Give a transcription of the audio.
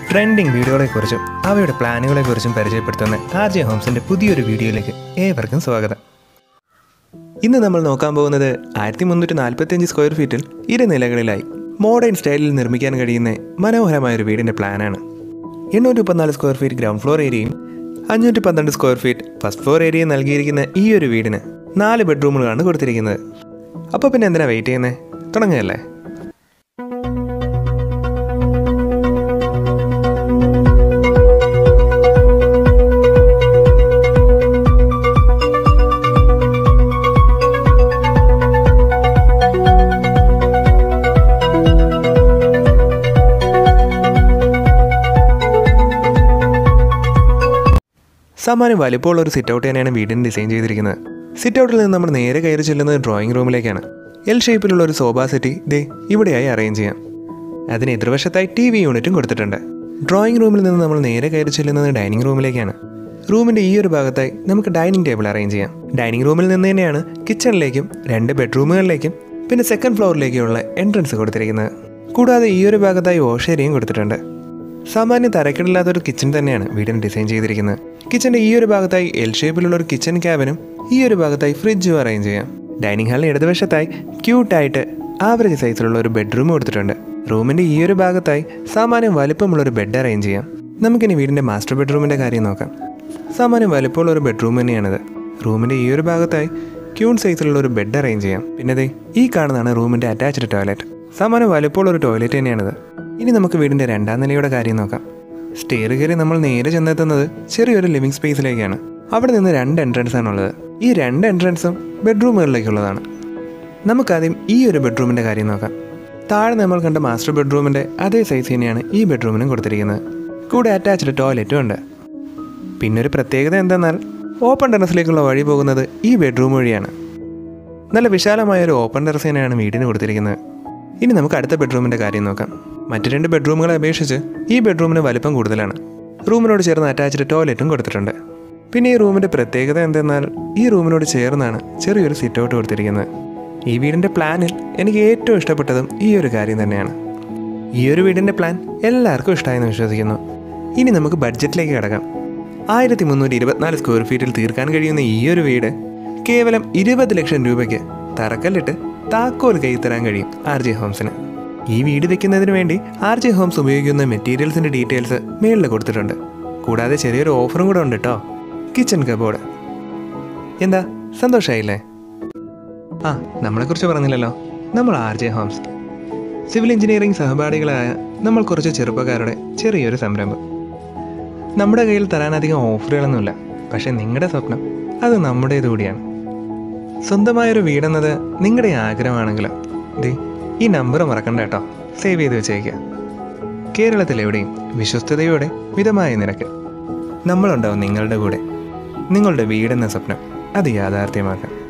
trending വീഡിയോകളെക്കുറിച്ചും അവയുടെ പ്ലാനുകളെക്കുറിച്ചും പരിചയപ്പെടുത്തുന്ന R J ഹോംസിൻ്റെ പുതിയൊരു വീഡിയോയിലേക്ക് ഏവർക്കും സ്വാഗതം ഇന്ന് നമ്മൾ നോക്കാൻ പോകുന്നത് ആയിരത്തി മുന്നൂറ്റി നാൽപ്പത്തിയഞ്ച് സ്ക്വയർ ഫീറ്റിൽ ഇരുനിലകളിലായി മോഡേൺ സ്റ്റൈലിൽ നിർമ്മിക്കാൻ കഴിയുന്ന മനോഹരമായ ഒരു വീടിൻ്റെ പ്ലാനാണ് എണ്ണൂറ്റി മുപ്പത്തിനാല് സ്ക്വയർ ഫീറ്റ് ഗ്രൗണ്ട് ഫ്ലോർ ഏരിയയും അഞ്ഞൂറ്റി പന്ത്രണ്ട് സ്ക്വയർ ഫീറ്റ് ഫസ്റ്റ് ഫ്ലോർ ഏരിയയും നൽകിയിരിക്കുന്ന ഈ ഒരു വീടിന് നാല് ബെഡ്റൂമുകളാണ് കൊടുത്തിരിക്കുന്നത് അപ്പോൾ പിന്നെ എന്തിനാ വെയിറ്റ് ചെയ്യുന്നത് തുടങ്ങുകയല്ലേ സാമാന്യം വലിപ്പമുള്ള ഒരു സിറ്റ് ഔട്ട് തന്നെയാണ് വീടിന് ഡിസൈൻ ചെയ്തിരിക്കുന്നത് സിറ്റ് ഔട്ടിൽ നിന്ന് നമ്മൾ നേരെ കയറി ചെല്ലുന്നത് ഡ്രോയിങ് റൂമിലേക്കാണ് എൽ ഷേപ്പിലുള്ള ഒരു സോഫ സെറ്റി ദേ ഇവിടെയായി അറേഞ്ച് ചെയ്യാം അതിന് എതിർവശത്തായി ടി വി യൂണിറ്റും കൊടുത്തിട്ടുണ്ട് ഡ്രോയിങ് റൂമിൽ നിന്ന് നമ്മൾ നേരെ കയറി ചെല്ലുന്നത് ഡൈനിങ് റൂമിലേക്കാണ് റൂമിൻ്റെ ഈ ഒരു ഭാഗത്തായി നമുക്ക് ഡൈനിങ് ടേബിൾ അറേഞ്ച് ചെയ്യാം ഡൈനിങ് റൂമിൽ നിന്ന് തന്നെയാണ് കിച്ചണിലേക്കും രണ്ട് ബെഡ്റൂമുകളിലേക്കും പിന്നെ സെക്കൻഡ് ഫ്ലോറിലേക്കുള്ള എൻട്രൻസ് കൊടുത്തിരിക്കുന്നത് കൂടാതെ ഈ ഒരു ഭാഗത്തായി വാഷ് ഏരിയയും കൊടുത്തിട്ടുണ്ട് സാമാന്യം തരക്കേടില്ലാത്തൊരു കിച്ചൺ തന്നെയാണ് വീടിന് ഡിസൈൻ ചെയ്തിരിക്കുന്നത് കിച്ചൻ്റെ ഈ ഒരു ഭാഗത്തായി എൽ ഷേപ്പിലുള്ള ഒരു കിച്ചൺ ക്യാബിനും ഈ ഒരു ഭാഗത്തായി ഫ്രിഡ്ജും അറേഞ്ച് ചെയ്യാം ഡൈനിങ് ഹാളിന് ഇടതുവശത്തായി ക്യൂട്ടായിട്ട് ആവറേജ് സൈസിലുള്ള ഒരു ബെഡ്റൂം കൊടുത്തിട്ടുണ്ട് റൂമിൻ്റെ ഈ ഒരു ഭാഗത്തായി സാമാന്യം വലുപ്പമുള്ള ഒരു ബെഡ് അറേഞ്ച് ചെയ്യാം നമുക്കിനി വീടിൻ്റെ മാസ്റ്റർ ബെഡ്റൂമിൻ്റെ കാര്യം നോക്കാം സാമാന്യം വലുപ്പമുള്ള ഒരു ബെഡ്റൂം തന്നെയാണിത് റൂമിൻ്റെ ഈ ഒരു ഭാഗത്തായി ക്യൂൺ സൈസിലുള്ള ഒരു ബെഡ് അറേഞ്ച് ചെയ്യാം പിന്നെ ദേ ഈ കാണുന്നതാണ് റൂമിൻ്റെ അറ്റാച്ച്ഡ് ടോയ്ലറ്റ് സാമാന്യം വലുപ്പമുള്ള ഒരു ടോയ്ലറ്റ് തന്നെയാണിത് ഇനി നമുക്ക് വീടിൻ്റെ രണ്ടാം നിലയുടെ കാര്യം നോക്കാം സ്റ്റെയർ കയറി നമ്മൾ നേരെ ചെന്നെത്തുന്നത് ചെറിയൊരു ലിവിംഗ് സ്പേസിലേക്കാണ് അവിടെ നിന്ന് രണ്ട് എൻട്രൻസ് ആണുള്ളത് ഈ രണ്ട് എൻട്രൻസും ബെഡ്റൂമുകളിലേക്കുള്ളതാണ് നമുക്കാദ്യം ഈ ഒരു ബെഡ്റൂമിൻ്റെ കാര്യം നോക്കാം താഴെ നമ്മൾ കണ്ട മാസ്റ്റർ ബെഡ്റൂമിൻ്റെ അതേ സൈസ് തന്നെയാണ് ഈ ബെഡ്റൂമിനും കൊടുത്തിരിക്കുന്നത് കൂടെ അറ്റാച്ച്ഡ് ടോയ്ലറ്റും ഉണ്ട് പിന്നെ ഒരു പ്രത്യേകത എന്തെന്നാൽ ഓപ്പൺ ടെറസിലേക്കുള്ള വഴി പോകുന്നത് ഈ ബെഡ്റൂം വഴിയാണ് നല്ല വിശാലമായ ഒരു ഓപ്പൺ ടെറസ് തന്നെയാണ് വീടിന് കൊടുത്തിരിക്കുന്നത് ഇനി നമുക്ക് അടുത്ത ബെഡ്റൂമിൻ്റെ കാര്യം നോക്കാം മറ്റു രണ്ട് ബെഡ്റൂമുകളെ അപേക്ഷിച്ച് ഈ ബെഡ്റൂമിന് വലിപ്പം കൂടുതലാണ് റൂമിനോട് ചേർന്ന് അറ്റാച്ച്ഡ് ടോയ്ലറ്റും കൊടുത്തിട്ടുണ്ട് പിന്നെ ഈ റൂമിൻ്റെ പ്രത്യേകത എന്തെന്നാൽ ഈ റൂമിനോട് ചേർന്നാണ് ചെറിയൊരു സിറ്റ് ഔട്ട് കൊടുത്തിരിക്കുന്നത് ഈ വീടിൻ്റെ പ്ലാനിൽ എനിക്ക് ഏറ്റവും ഇഷ്ടപ്പെട്ടതും ഈ ഒരു കാര്യം തന്നെയാണ് ഈ ഒരു വീടിൻ്റെ പ്ലാൻ എല്ലാവർക്കും ഇഷ്ടമായെന്ന് വിശ്വസിക്കുന്നു ഇനി നമുക്ക് ബഡ്ജറ്റിലേക്ക് കിടക്കാം ആയിരത്തി മുന്നൂറ്റി ഇരുപത്തിനാല് സ്ക്വയർ ഫീറ്റിൽ തീർക്കാൻ കഴിയുന്ന ഈ ഒരു വീട് കേവലം ഇരുപത് ലക്ഷം രൂപയ്ക്ക് തറക്കല്ലിട്ട് താക്കോൽ കൈ തരാൻ കഴിയും ആർ ജെ ഹോംസിന് ഈ വീട് വെക്കുന്നതിന് വേണ്ടി ആർ ജെ ഹോംസ് ഉപയോഗിക്കുന്ന മെറ്റീരിയൽസിൻ്റെ ഡീറ്റെയിൽസ് മേളിൽ കൊടുത്തിട്ടുണ്ട് കൂടാതെ ചെറിയൊരു ഓഫറും കൂടെ ഉണ്ട് കേട്ടോ കിച്ചൺ കബോർഡ് എന്താ സന്തോഷമായില്ലേ ആ നമ്മളെക്കുറിച്ച് പറഞ്ഞില്ലല്ലോ നമ്മൾ R J Homes civil engineering സഹപാഠികളായ നമ്മൾ കുറച്ച് ചെറുപ്പക്കാരുടെ ചെറിയൊരു സംരംഭം നമ്മുടെ കയ്യിൽ തരാൻ അധികം ഓഫറുകളൊന്നുമില്ല പക്ഷേ നിങ്ങളുടെ സ്വപ്നം അത് നമ്മുടേത് കൂടിയാണ് സ്വന്തമായൊരു വീടെന്നത് നിങ്ങളുടെ ആഗ്രഹമാണെങ്കിലും ദേ ഈ നമ്പർ മറക്കണ്ട കേട്ടോ സേവ് ചെയ്ത് വെച്ചേക്കുക കേരളത്തിലെവിടെയും വിശ്വസ്തയോടെ മിതമായ നിരക്കിൽ നമ്മളുണ്ടാവും നിങ്ങളുടെ കൂടെ നിങ്ങളുടെ വീടെന്ന സ്വപ്നം അത് യാഥാർത്ഥ്യമാക്കാം